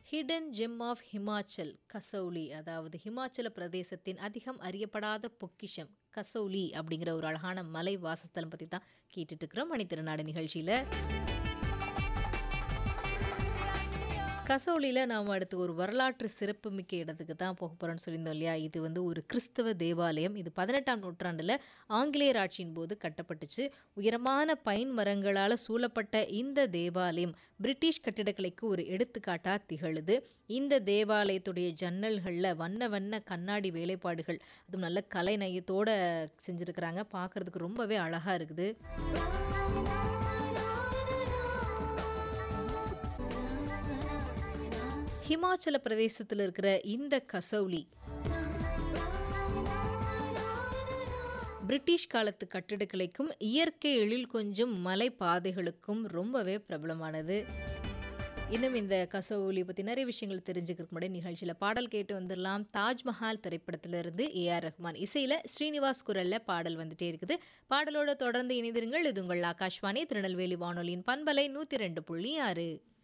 hidden gem of Himachal Kasauli அதாவது ஹிமாச்சல பிரதேசத்தின் அதிகம் அறியப்படாத பொக்கிஷம் கசௌலி அப்படிங்கிற ஒரு அழகான மலை வாசத்தலம் பற்றி தான் கேட்டுட்டு இருக்கிறோம் மணித்திருநாடு நிகழ்ச்சியில் கசோலியில் நாம் அடுத்து ஒரு வரலாற்று சிறப்புமிக்க இடத்துக்கு தான் போக போகிறோம்னு சொல்லியிருந்தோம் இல்லையா இது வந்து ஒரு கிறிஸ்தவ தேவாலயம் இது பதினெட்டாம் நூற்றாண்டில் ஆங்கிலேயர் ஆட்சியின் போது கட்டப்பட்டுச்சு உயரமான பைன் மரங்களால் சூழப்பட்ட இந்த தேவாலயம் பிரிட்டிஷ் கட்டிடக்கலைக்கு ஒரு எடுத்துக்காட்டாக திகழுது இந்த தேவாலயத்துடைய ஜன்னல்களில் வண்ண வண்ண கண்ணாடி வேலைப்பாடுகள் அதுவும் நல்ல கலை நயத்தோடு செஞ்சுருக்கிறாங்க பார்க்குறதுக்கு ரொம்பவே அழகாக இருக்குது ஹிமாச்சல பிரதேசத்தில் இருக்கிற இந்த கசௌலி பிரிட்டிஷ் காலத்து கட்டிடக்கலைக்கும் இயற்கை எழில் கொஞ்சம் மலை பாதைகளுக்கும் ரொம்பவே பிரபலமானது இன்னும் இந்த கசௌலி பற்றி நிறைய விஷயங்கள் தெரிஞ்சுக்கிறதுக்கு முன்னாடி நிகழ்ச்சியில் பாடல் கேட்டு வந்துடலாம் தாஜ்மஹால் திரைப்படத்திலிருந்து ஏ ஆர் ரஹ்மான் இசையில் ஸ்ரீனிவாஸ் குரலில் பாடல் வந்துட்டே இருக்குது பாடலோட தொடர்ந்து இணைந்திருங்கள் இது உங்கள் ஆகாஷ்வாணி திருநெல்வேலி வானொலியின் பண்பலை நூற்றி ரெண்டு புள்ளி ஆறு